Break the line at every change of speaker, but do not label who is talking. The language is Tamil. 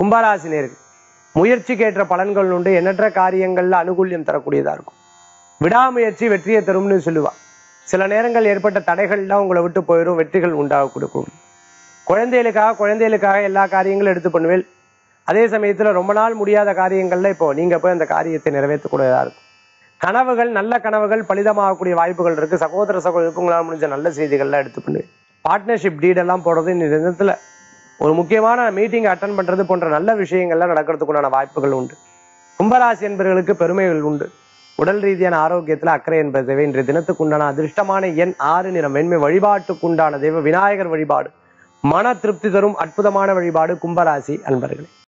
கும்பராசி நேர்கள் முயற்சிக்கேற்ற பலன்கள் உண்டு எண்ணற்ற காரியங்கள்ல அனுகூல்யம் தரக்கூடியதா இருக்கும் விடாமுயற்சி வெற்றியை தரும்னு சொல்லுவா சில நேரங்கள் ஏற்பட்ட தடைகள்லாம் உங்களை விட்டு போயிடும் வெற்றிகள் உண்டாக கொடுக்கும் குழந்தைகளுக்காக குழந்தைகளுக்காக எல்லா காரியங்களும் எடுத்து பண்ணுவேன் அதே சமயத்துல ரொம்ப நாள் முடியாத காரியங்கள்ல இப்போ நீங்க போய் அந்த காரியத்தை நிறைவேற்றக்கூடியதா இருக்கும் கனவுகள் நல்ல கனவுகள் பலிதமாகக்கூடிய வாய்ப்புகள் இருக்கு சகோதர சகோதரருக்கு உங்களால் முடிஞ்ச நல்ல செய்திகள்லாம் எடுத்து பண்ணுவேன் பார்ட்னர்ஷிப் டீட் எல்லாம் போடுறது இந்த தினத்துல ஒரு முக்கியமான மீட்டிங் அட்டன் பண்றது போன்ற நல்ல விஷயங்கள்லாம் நடக்கிறதுக்குண்டான வாய்ப்புகள் உண்டு கும்பராசி என்பவர்களுக்கு பெருமைகள் உண்டு உடல் ரீதியான ஆரோக்கியத்துல அக்கறை என்பது தேவை இன்றைய தினத்துக்கு உண்டான அதிர்ஷ்டமான எண் ஆறு நிறம் வெண்மை வழிபாட்டுக்கு உண்டான தெய்வ விநாயகர் வழிபாடு மன திருப்தி தரும் அற்புதமான வழிபாடு கும்பராசி அன்பர்களே